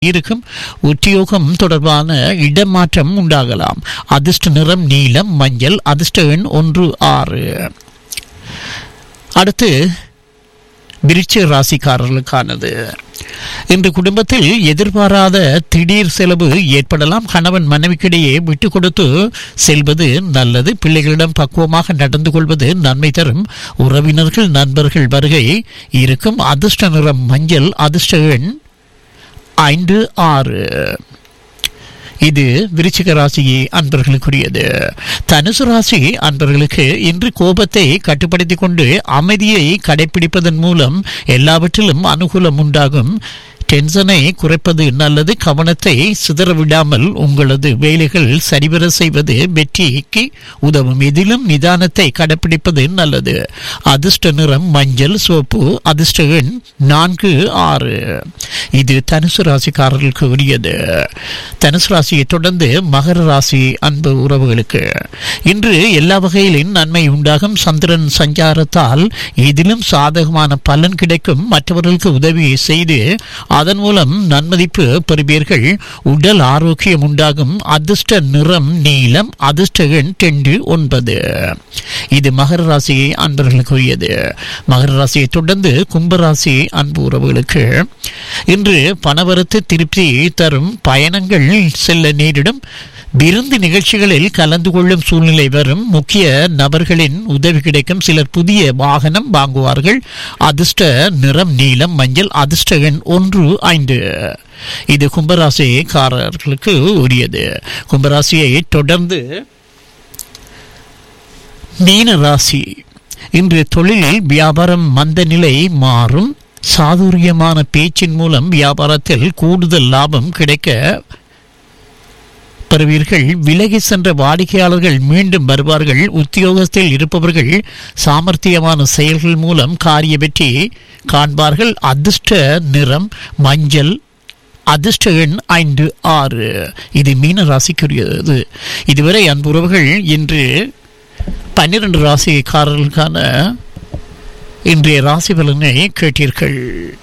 இருக்கும் உத்தியோகம் தொடர்பான இடமாற்றம் உண்டாகலாம் அதிர்ஷ்ட நிறம் நீலம் மஞ்சள் அதிர்ஷ்ட எண் ஒன்று ஆறு அடுத்து விருச்சிக ராசிக்காரர்களுக்கானது இன்று குடும்பத்தில் எதிர்பாராத திடீர் செலவு ஏற்படலாம் கணவன் மனைவிக்கிடையே விட்டு கொடுத்து செல்வது நல்லது பிள்ளைகளிடம் பக்குவமாக நடந்து கொள்வது நன்மை தரும் உறவினர்கள் நண்பர்கள் வருகை இருக்கும் அதிர்ஷ்ட நிறம் மஞ்சள் அதிர்ஷ்ட எண் ஐந்து ஆறு இது விருச்சிக ராசி அன்பர்களுக்குரியது தனுசு ராசி அன்பர்களுக்கு இன்று கோபத்தை கட்டுப்படுத்திக் கொண்டு அமைதியை கடைபிடிப்பதன் மூலம் எல்லாவற்றிலும் அனுகூலம் உண்டாகும் டென்ஷனை குறைப்பது நல்லது கவனத்தை சிதற விடாமல் உங்களது வேலைகள் சரிவர செய்வது வெற்றிக்கு உதவும் இதிலும் நிதானத்தை கடைபிடிப்பது நல்லது அதிர்ஷ்ட நிறம் மஞ்சள் சோப்பு அதிர்ஷ்ட எண் நான்கு ஆறு இது தனுசு ராசிக்காரர்களுக்கு உரியது தனுசு ராசியை தொடர்ந்து மகர ராசி அன்பு உறவுகளுக்கு இன்று எல்லா வகையிலும் நன்மை உண்டாகும் சந்திரன் சஞ்சாரத்தால் இதிலும் சாதகமான பலன் கிடைக்கும் மற்றவர்களுக்கு உதவி செய்து அதன் மூலம் நன்மதிப்பு பெறுவீர்கள் உடல் ஆரோக்கியம் உண்டாகும் அதிர்ஷ்ட நிறம் நீலம் அதிர்ஷ்ட எண் டெண்டு ஒன்பது இது மகர ராசி அன்பர்களுக்குரியது மகர ராசியை தொடர்ந்து கும்பராசி அன்பு உறவுகளுக்கு இன்று பணவரத்து திருப்தி தரும் பயணங்கள் செல்ல நேரிடும் விருந்து நிகழ்ச்சிகளில் கலந்து கொள்ளும் சூழ்நிலை வரும் முக்கிய நபர்களின் உதவி கிடைக்கும் சிலர் புதிய வாகனம் வாங்குவார்கள் அதிர்ஷ்ட நிறம் நீலம் மஞ்சள் அதிர்ஷ்ட எண் ஒன்று ஐந்து இது கும்பராசிக்காரர்களுக்கு உரியது கும்பராசியை தொடர்ந்து மீன ராசி இன்று தொழிலில் வியாபாரம் மந்த நிலை மாறும் சாதுரியமான பேச்சின் மூலம் வியாபாரத்தில் கூடுதல் லாபம் கிடைக்க பெறுவீர்கள் விலகி சென்ற வாடிக்கையாளர்கள் மீண்டும் வருவார்கள் உத்தியோகத்தில் இருப்பவர்கள் சாமர்த்தியமான செயல்கள் மூலம் காரிய வெற்றி காண்பார்கள் அதிர்ஷ்ட நிறம் மஞ்சள் அதிர்ஷ்ட எண் ஐந்து ஆறு இது மீன ராசிக்குரியது இதுவரை அன்புறவுகள் இன்று பன்னிரண்டு ராசிக்காரர்களுக்கான இன்றைய ராசி பலனை கேட்டீர்கள்